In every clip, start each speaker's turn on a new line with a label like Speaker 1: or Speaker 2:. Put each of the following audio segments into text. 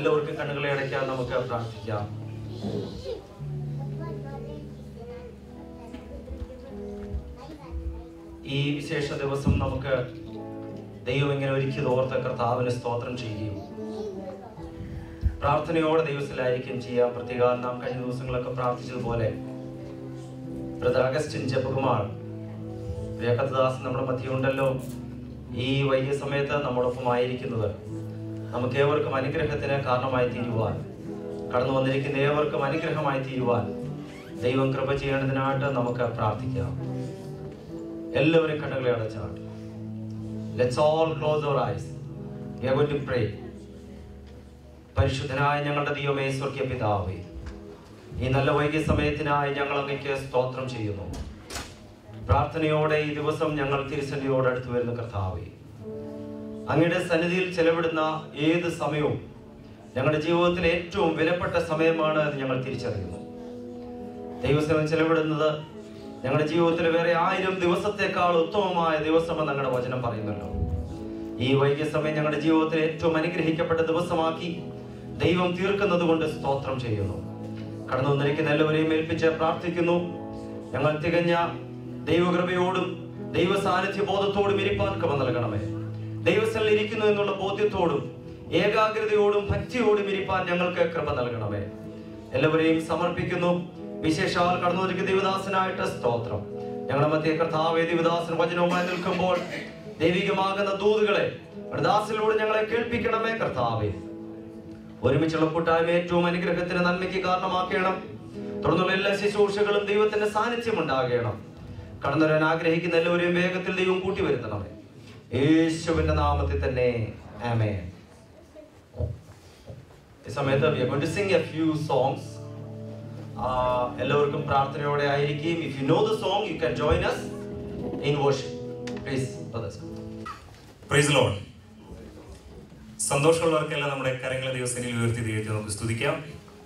Speaker 1: എല്ലാവർക്കും കണ്ണുകളെ അടയ്ക്കാൻ നമുക്ക് പ്രാർത്ഥിക്കാം ഈ വിശേഷ ദിവസം നമുക്ക് ദൈവം ഇങ്ങനെ ഒരിക്കലും ഓർത്ത കർത്താവിന് സ്തോത്രം ചെയ്യുകയും പ്രാർത്ഥനയോടെ ദൈവത്തിലായിരിക്കും ചെയ്യാം പ്രത്യേക നാം കഴിഞ്ഞ ദിവസങ്ങളൊക്കെ പ്രാർത്ഥിച്ചതുപോലെ ബ്രദർ അഗസ്റ്റിൻ ജപകുമാർ രേഖദാസ് നമ്മുടെ മധ്യമുണ്ടല്ലോ ഈ വൈകിയ സമയത്ത് നമ്മോടൊപ്പം ആയിരിക്കുന്നത് നമുക്ക് ഏവർക്കും അനുഗ്രഹത്തിന് കാരണമായി തീരുവാൻ കടന്നു വന്നിരിക്കുന്ന ഏവർക്കും അനുഗ്രഹമായി തീരുവാൻ ദൈവം കൃപ ചെയ്യേണ്ടതിനായിട്ട് നമുക്ക് പ്രാർത്ഥിക്കാം എല്ലാവരും കണ്ണുകളെ അടച്ചാട്ട് let's all close our eyes we are going to pray പരിശുദ്ധനായ ഞങ്ങളുടെ ദൈവമേ സ്വർഗീയ പിതാവേ ഈ നല്ല വൈകിയ സമയത്തിനായി ഞങ്ങൾ അങ്ങയ്ക്ക് സ്തോത്രം ചെയ്യുന്നു പ്രാർത്ഥനയോടെ ഈ ദിവസം ഞങ്ങൾ തിരുസന്നിയോട് അടുത്ത് വരുന്ന കർത്താവേ അങ്ങയുടെ സന്നിധിയിൽ ചെലവിടുന്ന ഏത് സമയവും ഞങ്ങളുടെ ജീവിതത്തിലെ ഏറ്റവും വിലപ്പെട്ട സമയമാണ് എന്ന് ഞങ്ങൾ തിരിച്ചറിയുന്നു ദൈവസേവൻ ചെലവിടുന്നത് ഞങ്ങളുടെ ജീവിതത്തിൽ വേറെ ആയിരം ദിവസത്തെക്കാൾ ഉത്തമമായ ദിവസമെന്ന് ഞങ്ങളുടെ വചനം പറയുന്നല്ലോ ഈ വൈകിയ സമയം ഞങ്ങളുടെ ജീവിതത്തിൽ ഏറ്റവും അനുഗ്രഹിക്കപ്പെട്ട ദിവസമാക്കി ദൈവം തീർക്കുന്നത് കൊണ്ട് സ്തോത്രം ചെയ്യുന്നു കടന്നു വന്നിരിക്കുന്ന എല്ലാവരെയും ഏൽപ്പിച്ച് പ്രാർത്ഥിക്കുന്നു ഞങ്ങൾ തികഞ്ഞ ദൈവകൃപയോടും ദൈവ സാന്നിധ്യ ബോധത്തോടും ഇരിപ്പാൻ കൃപ നൽകണമേ ദൈവസ്ഥലിൽ ഇരിക്കുന്നു എന്നുള്ള ബോധ്യത്തോടും ഏകാഗ്രതയോടും ഭക്തിയോടും ഇരിപ്പാൻ ഞങ്ങൾക്ക് കൃപ നൽകണമേ എല്ലാവരെയും സമർപ്പിക്കുന്നു വിശേഷാൽ കടന്നു വന്നിരിക്കുന്ന ദൈവദാസനായിട്ട് സ്തോത്രം ഞങ്ങളുടെ മധ്യ കർത്താവേ ദൈവദാസൻ വചനവുമായി നിൽക്കുമ്പോൾ ദൈവികമാകുന്ന ദൂതുകളെ ദാസിലൂടെ ഞങ്ങളെ കേൾപ്പിക്കണമേ കർത്താവേ ഒരുമിച്ചുള്ള കൂട്ടായ്മ ഏറ്റവും അനുഗ്രഹത്തിന് നന്മയ്ക്ക് കാരണമാക്കണം തുടർന്നുള്ള എല്ലാ ശുശ്രൂഷകളും ദൈവത്തിന്റെ സാന്നിധ്യം ഉണ്ടാകണം കടന്നു വരാൻ ആഗ്രഹിക്കുന്ന എല്ലാവരെയും വേഗത്തിൽ ദൈവം കൂട്ടി വരുത്തണമേ യേശുവിന്റെ നാമത്തിൽ തന്നെ ആമേ ഈ സമയത്ത് we are going to sing a few songs ആഹ് എല്ലാവർക്കും പ്രാർത്ഥനയോടെ ആയിരിക്കും if you know the song you can join us in worship please brothers
Speaker 2: praise Lord സന്തോഷമുള്ളവർക്കെല്ലാം നമ്മുടെ കരങ്ങളെ ദിവസങ്ങളിൽ ഉയർത്തി ദൈവത്തെ നമുക്ക് സ്തുതിക്കാം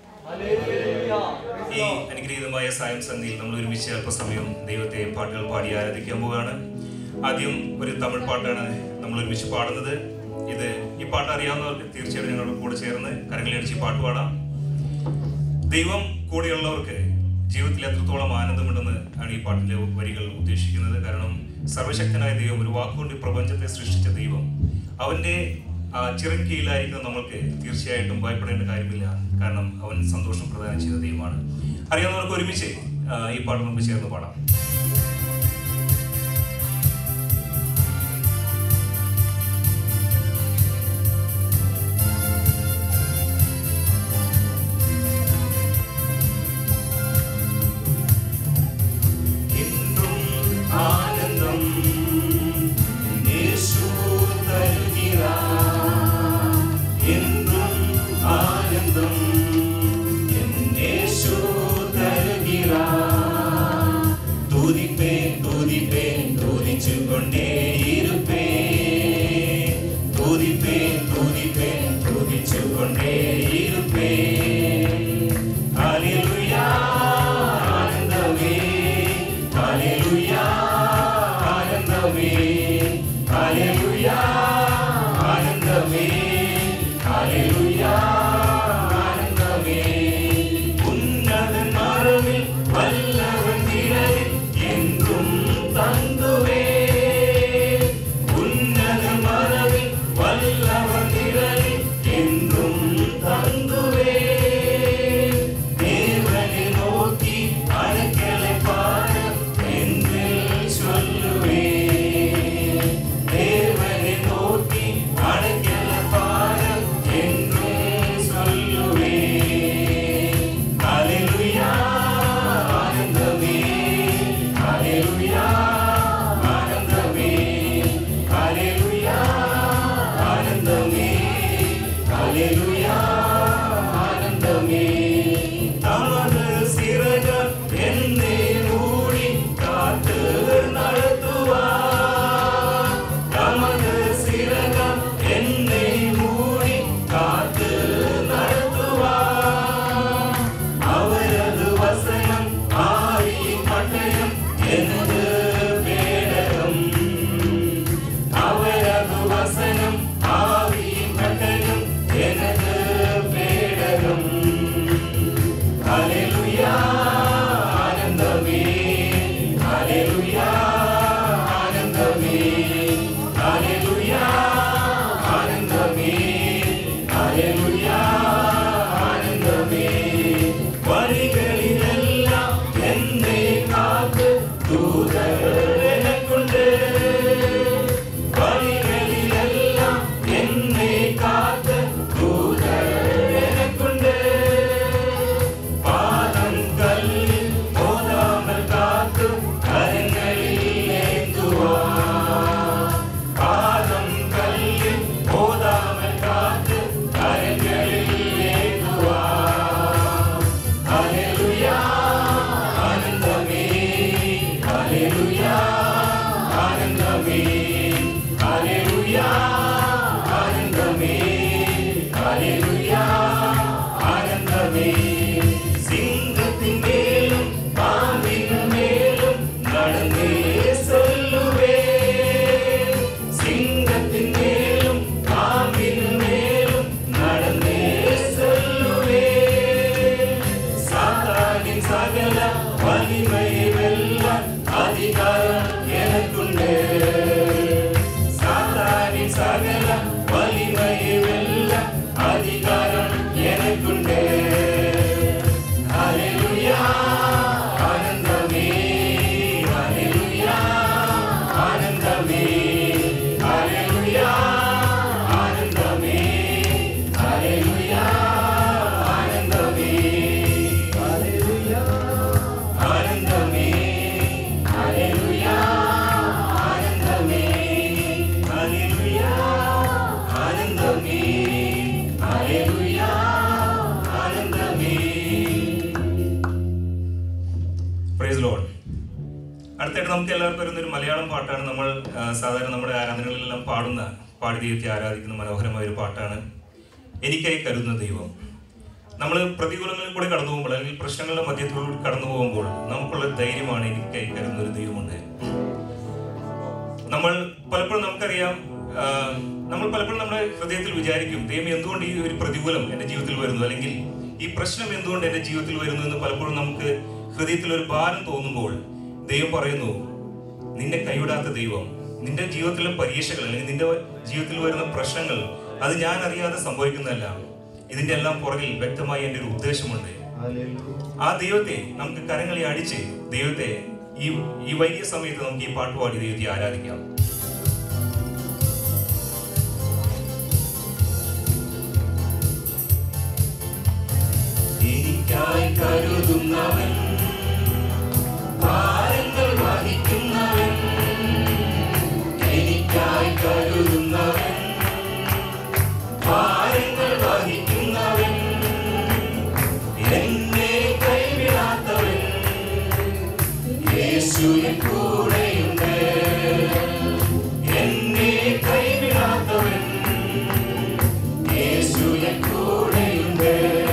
Speaker 2: ഈ അനുഗ്രഹീതമായ സായം സന്ധിയിൽ നമ്മൾ ഒരുമിച്ച് അല്പസമയം ദൈവത്തെ പാട്ടുകൾ പാടി ആരാധിക്കാൻ പോവുകയാണ് ആദ്യം ഒരു തമിഴ് പാട്ടാണ് നമ്മൾ ഒരുമിച്ച് പാടുന്നത് ഇത് ഈ പാട്ട് അറിയാവുന്നവർക്ക് തീർച്ചയായിട്ടും ഞങ്ങളുടെ കൂടെ ചേർന്ന് കരങ്ങളടിച്ച് ഈ പാട്ട് പാടാം ദൈവം കൂടെയുള്ളവർക്ക് ജീവിതത്തിൽ എത്രത്തോളം ആനന്ദമുണ്ടെന്ന് ആണ് ഈ പാട്ടിലെ വരികൾ ഉദ്ദേശിക്കുന്നത് കാരണം സർവശക്തനായ ദൈവം ഒരു വാക്കുകൊണ്ട് ഈ പ്രപഞ്ചത്തെ സൃഷ്ടിച്ച ദൈവം അവന്റെ ആ ചിറൻ കീഴിലായിരിക്കുന്ന നമ്മൾക്ക് തീർച്ചയായിട്ടും ഭയപ്പെടേണ്ട കാര്യമില്ല കാരണം അവൻ സന്തോഷം പ്രദാനം ചെയ്ത ദൈവമാണ് അറിയാവുന്നവർക്ക് ഒരുമിച്ച് ആ, ഈ പാട്ട് നമുക്ക് ചേർന്ന് പാടാം என்றும் ஆனந்தம் இயேசு தருகிறார் என்றும் ஆனந்தம் என் இயேசு தருகிறார் துதிப்பேன் துதிப்பேன் துதிச்சு கொண்டே இருப்பேன் துதிப்பேன் துதிப்பேன் துதிச்சு கொண்டே இருப்பேன் ஹalleluya ஆனந்தமே ஹalleluya ஆனந்தமே ஹalleluya ஆனந்தமே ஹalleluya ஆனந்தமே உன்னதன் மரபில் வல்லவன் நிழலில் என்றும் தங்குவே உன்னத மரபில் வல்லவன் நிழலில் என்றும் தங்குவே தேவனை நோக்கி அழைக்கலை பாட என்று சொல்லுவே தேவனை நோக்கி அழைக்கலை பாட என்றும் சொல்லுவே ஹalleluya ஆனந்தமே ஹalleluya ஆனந்தமே ஹalleluya ஆனந்தமே ஹalleluya ஆனந்தமே தமது சிறகர் என்னை மூடி காத்து நடத்துவார் தமது சிறகர் என்னை மூடி காத்து நடத்துவார் அவரது வசனம் ஆவியின் பட்டயம் எனது பேடகம் அவரது வசனம் ஆவியின் பட்டயம் எனது ഹല്ലേലൂയ ആനന്ദമേ വഴികളിലെല്ലാം എന്നെ കാത്ത് ദൂതരനക്കുണ്ട് വഴികളിലെല്ലാം എന്നെ കാത്ത് ദൂതരനക്കുണ്ട് പാദം കല്ലിൽ പോതാമൽ കാത്തു കരങ്ങളിൽ ഏന്തുവാൻ പാദം കല്ലിൽ പോതാമൽ കാത്തു കരങ്ങളിൽ ഏന്തുവാൻ ഹല്ലേലൂയ ആനന്ദമേ ഹല്ലേലൂയ ആനന്ദമേ ഹല്ലേലൂയ ആനന്ദമേ ഹല്ലേലൂയ ആനന്ദമേ സിംഹത്തിന്മേലും പാമ്പിന്മേലും നടന്നേ சொல்லுவே സിംഹത്തിന്മേലും പാമ്പിന്മേലും നടന്നേ சொல்லுவே സാത്താനിൻ സകല വലിമയെ വെല്ലാൻ അധികാരം എനക്കുണ്ട് സാത്താനിൻ സകല വലിമയെ വെല്ലാൻ അധികാരം എനക്കുണ്ട് ഹല്ലേലൂയ ആനന്ദമേ ഹല്ലേലൂയ ആനന്ദമേ ഹല്ലേലൂയ ആനന്ദമേ ഹല്ലേലൂയ ആനന്ദമേ ആനന്ദമേ ഹല്ലേലൂയ ആനന്ദമേ ഹല്ലേലൂയ ആനന്ദമേ ഹല്ലേലൂയ ആനന്ദമേ പ്രൈസ് ലോർഡ് അടുത്തായിട്ട് നമുക്ക് എല്ലാവർക്കും വരുന്ന ഒരു മലയാളം പാട്ടാണ് നമ്മൾ ആ, സാധാരണ നമ്മുടെ ആരാധനകളിലെല്ലാം പാടുന്ന പാടി ദൈവത്തെ ആരാധിക്കുന്ന മനോഹരമായ ഒരു പാട്ടാണ് എനിക്കായി കരുതുന്ന ദൈവം നമ്മൾ പ്രതികൂലങ്ങളിൽ കൂടെ കടന്നു പോകുമ്പോൾ അല്ലെങ്കിൽ പ്രശ്നങ്ങളുടെ മധ്യത്തിലൂടെ കടന്നു പോകുമ്പോൾ നമുക്കുള്ള ധൈര്യമാണ് എനിക്കായി കരുതുന്ന ഒരു ദൈവമുണ്ട് നമ്മൾ പലപ്പോഴും നമുക്കറിയാം ആ, നമ്മൾ പലപ്പോഴും നമ്മുടെ ഹൃദയത്തിൽ വിചാരിക്കും ദൈവം എന്തുകൊണ്ട് ഈ ഒരു പ്രതികൂലം എൻ്റെ ജീവിതത്തിൽ വരുന്നു അല്ലെങ്കിൽ ഈ പ്രശ്നം എന്തുകൊണ്ട് എൻ്റെ ജീവിതത്തിൽ വരുന്നു എന്ന് പലപ്പോഴും നമുക്ക് ഹൃദയത്തിൽ ഒരു ഭാരം തോന്നുമ്പോൾ ദൈവം പറയുന്നു നിന്നെ കൈവിടാത്ത ദൈവം നിന്റെ ജീവിതത്തിലെ പരീക്ഷകൾ അല്ലെങ്കിൽ നിന്റെ ജീവിതത്തിൽ വരുന്ന പ്രശ്നങ്ങൾ അത് ഞാൻ അറിയാതെ സംഭവിക്കുന്നതല്ല ഇതിന്റെ എല്ലാം പുറകിൽ വ്യക്തമായി എൻ്റെ ഒരു ഉദ്ദേശമുണ്ട് ആ ദൈവത്തെ നമുക്ക് കരങ്ങളെ അടിച്ച് ദൈവത്തെ ഈ ഈ വൈകിയ സമയത്ത് നമുക്ക് ഈ പാട്ട് പാടി ദൈവത്തെ ആരാധിക്കാം എനിക്കായി കരുതുന്നവൻ ഭാരങ്ങൾ വഹിക്കുന്നവൻ എനിക്കായി കരുതുന്നവൻ ഭാരങ്ങൾ വഹിക്കുന്നവൻ എന്നെ കൈവിടാത്തവൻ യേശുവിൻ കൂടെയുണ്ട് എന്നെ കൈവിടാത്തവൻ യേശുവിൻ കൂടെയുണ്ട്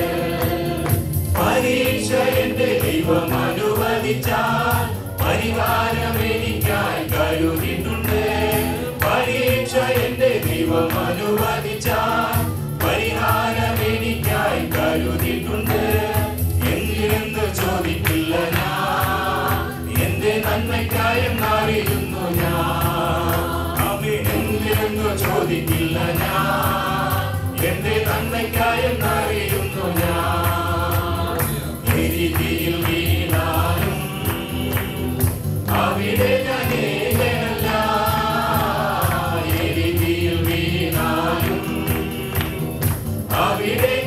Speaker 2: പരീക്ഷ എന്റെ ദൈവം അനുവദിച്ചാൽ പരിഹാരം എനിക്കായി കരുതിയിട്ടുണ്ട് പരീക്ഷ എന്റെ ദൈവം അനുവദിച്ചാൽ പരിഹാരം എനിക്കായി കരുതിയിട്ടുണ്ട് എന്തിനെന്ന് ചോദിക്കില്ല ഞാൻ എന്റെ നന്മയ്ക്കായെന്ന് അറിയുന്നു ഞാൻ ആമേൻ. എന്തിനെന്ന് ചോദിക്കില്ല ഞാൻ എന്റെ നന്മയ്ക്കായെന്ന് അറിയുന്നു ഞാൻ എരിതിയിൽ വീണാലും അവിടെ ഞാൻ ഏകനല്ല എരിതിയിൽ വീണാലും അവിടെ